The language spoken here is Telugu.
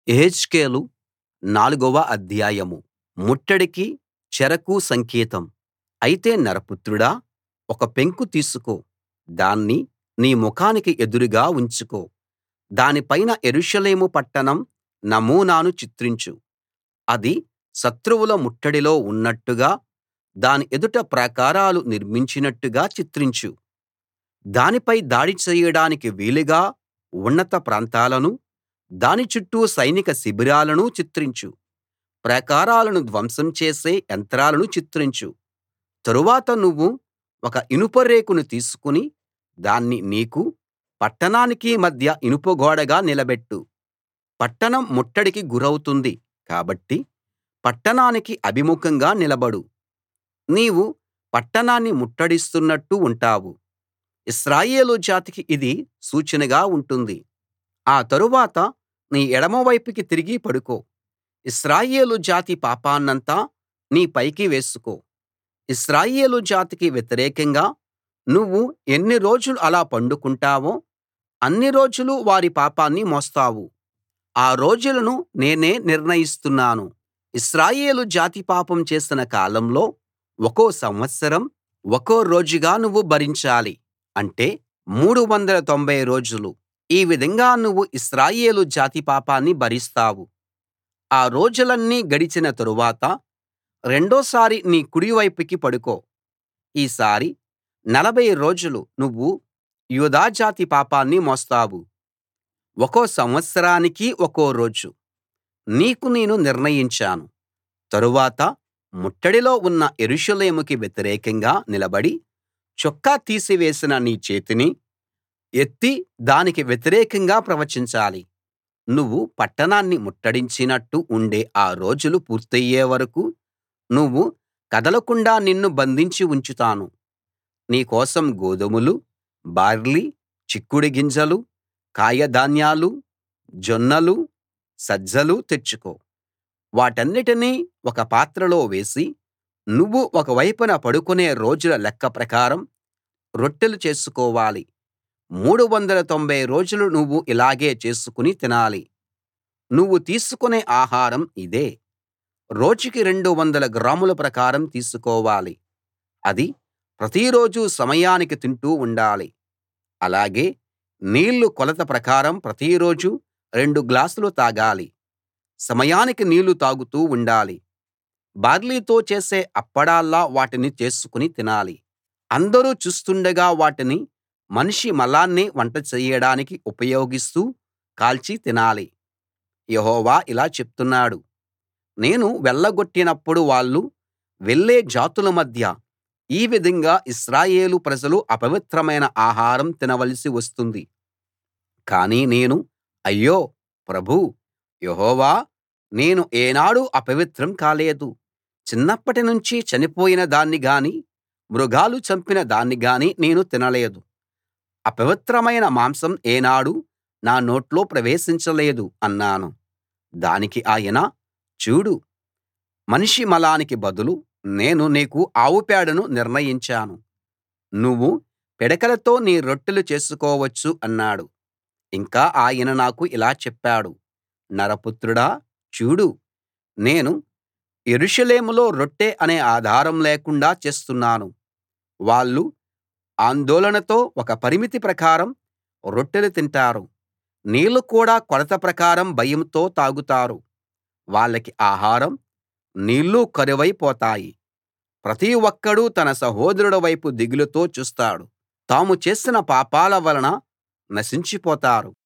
యెహెజ్కేలు నాలుగవ అధ్యాయం ముట్టడికి చెరకు సంకేతం అయితే నరపుత్రుడా ఒక పెంకు తీసుకో దాన్ని నీ ముఖానికి ఎదురుగా ఉంచుకో దాని పైన యెరూషలేము పట్టణం నమూనాను చిత్రించు అది శత్రువుల ముట్టడిలో ఉన్నట్టుగా దాని ఎదుట ప్రాకారాలు నిర్మించినట్టుగా చిత్రించు దానిపై దాడి చేయడానికి వీలుగా ఉన్నత ప్రాంతాలనూ దాని చుట్టూ సైనిక శిబిరాలనూ చిత్రించు ప్రాకారాలను ధ్వంసం చేసే యంత్రాలను చిత్రించు తరువాత నువ్వు ఒక ఇనుప రేకును తీసుకుని దాన్ని నీకూ పట్టణానికీ మధ్య ఇనుప గోడగా నిలబెట్టు పట్టణం ముట్టడికి గురౌతుంది కాబట్టి పట్టణానికి అభిముఖంగా నిలబడు నీవు పట్టణాన్ని ముట్టడిస్తున్నట్టు ఉంటావు ఇశ్రాయేలు జాతికి ఇది సూచనగా ఉంటుంది ఆ తరువాత నీ ఎడమ వైపుకి తిరిగి పడుకో ఇశ్రాయేలు జాతి పాపాన్నంతా నీ పైకి వేసుకో ఇశ్రాయేలు జాతికి వ్యతిరేకంగా నువ్వు ఎన్ని రోజులు అలా పండుకుంటావో అన్ని రోజులు వారి పాపాన్ని మోస్తావు ఆ రోజులను నేనే నిర్ణయిస్తున్నాను ఇశ్రాయేలు జాతి పాపం చేసిన కాలంలో ఒక్కో సంవత్సరం ఒక్కో రోజుగా నువ్వు భరించాలి అంటే 390 రోజులు ఈ విధంగా నువ్వు ఇశ్రాయేలు జాతి పాపాన్ని భరిస్తావు ఆ రోజులన్నీ గడిచిన తరువాత రెండోసారి నీ కుడి వైపుకి పడుకో ఈసారి 40 రోజులు నువ్వు యూదా జాతి పాపాన్ని మోస్తావు ఒక్కో సంవత్సరానికి ఒక్కో రోజు నీకు నేను నిర్ణయించాను తరువాత ముట్టడిలో ఉన్న యెరూషలేముకి వ్యతిరేకంగా నిలబడి చొక్కా తీసివేసిన నీ చేతిని ఎత్తి దానికి వ్యతిరేకంగా ప్రవచించాలి నువ్వు పట్టణాన్ని ముట్టడించినట్టు ఉండే ఆ రోజులు పూర్తయ్యే వరకూ నువ్వు కదలకుండా నిన్ను బంధించి ఉంచుతాను నీ కోసం గోధుమలు బార్లీ చిక్కుడు గింజలు కాయధాన్యాలు జొన్నలు సజ్జలు తెచ్చుకో వాటన్నిటినీ ఒక పాత్రలో వేసి నువ్వు ఒక వైపున పడుకునే రోజుల లెక్క ప్రకారం రొట్టెలు చేసుకోవాలి 390 రోజులు నువ్వు ఇలాగే చేసుకుని తినాలి నువ్వు తీసుకునే ఆహారం ఇదే రోజుకి 200 గ్రాముల ప్రకారం తీసుకోవాలి అది ప్రతిరోజూ సమయానికి తింటూ ఉండాలి అలాగే నీళ్లు కొలత ప్రకారం ప్రతిరోజూ రెండు గ్లాసులు తాగాలి సమయానికి నీళ్లు తాగుతూ ఉండాలి బార్లీతో చేసే అప్పడాల్లా వాటిని చేసుకుని తినాలి అందరూ చూస్తుండగా వాటిని మనిషి మలాన్ని వంట చెయ్యడానికి ఉపయోగిస్తూ కాల్చి తినాలి యెహోవా ఇలా చెప్తున్నాడు నేను వెళ్ళగొట్టినప్పుడు వాళ్ళు వెళ్ళే జాతుల మధ్య ఈ విధంగా ఇశ్రాయేలు ప్రజలు అపవిత్రమైన ఆహారం తినవలసి వస్తుంది కానీ నేను అయ్యో ప్రభూ యెహోవా నేను ఏనాడూ అపవిత్రం కాలేదు చిన్నప్పటి నుంచి చనిపోయిన దాన్ని గానీ మృగాలు చంపిన దాన్ని గానీ నేను తినలేదు అపవిత్రమైన మాంసం ఏనాడూ నా నోట్లో ప్రవేశించలేదు అన్నాను దానికి ఆయన చూడు మనిషి మలానికి బదులు నేను నీకు ఆవు పేడను నిర్ణయించాను నువ్వు పిడకలతో నీ రొట్టెలు చేసుకోవచ్చు అన్నాడు ఇంకా ఆయన నాకు ఇలా చెప్పాడు నరపుత్రుడా చూడు నేను యెరూషలేములో రొట్టె అనే ఆధారం లేకుండా చేస్తున్నాను వాళ్ళు ఆందోళనతో ఒక పరిమితి ప్రకారం రొట్టెలు తింటారు నీళ్లు కూడా కొలత ప్రకారం భయంతో తాగుతారు వాళ్ళకి ఆహారం నీళ్లు కరువైపోతాయి ప్రతి ఒక్కడూ తన సహోదరుడి వైపు దిగులుతో చూస్తాడు తాము చేసిన పాపాల వలన నశించిపోతారు